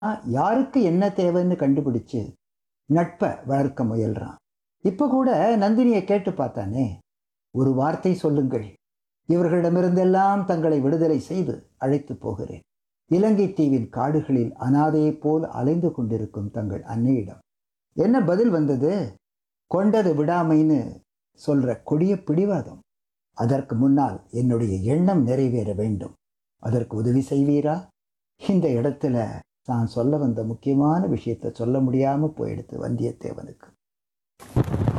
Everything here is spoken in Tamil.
யாருக்கு என்ன தேவைன்னு கண்டுபிடிச்சு நட்பை வளர்க்க முயல்றான் இப்போ கூட நந்தினியை கேட்டு பார்த்தானே ஒரு வார்த்தை சொல்லுங்கள் இவர்களிடமிருந்தெல்லாம் தங்களை விடுதலை செய்து அழைத்து போகிறேன் இலங்கை தீவின் காடுகளில் அனாதையைப் போல் அலைந்து கொண்டிருக்கும் தங்கள் அன்னையிடம் என்ன பதில் வந்தது கொண்டது விடாமைன்னு சொல்ற கொடிய பிடிவாதம் அதற்கு முன்னால் என்னுடைய எண்ணம் நிறைவேற வேண்டும் அதற்கு உதவி செய்வீரா இந்த இடத்துல தான் சொல்ல வந்த முக்கியமான விஷயத்தை சொல்ல முடியாம போயிடுது வந்தியத்தேவனுக்கு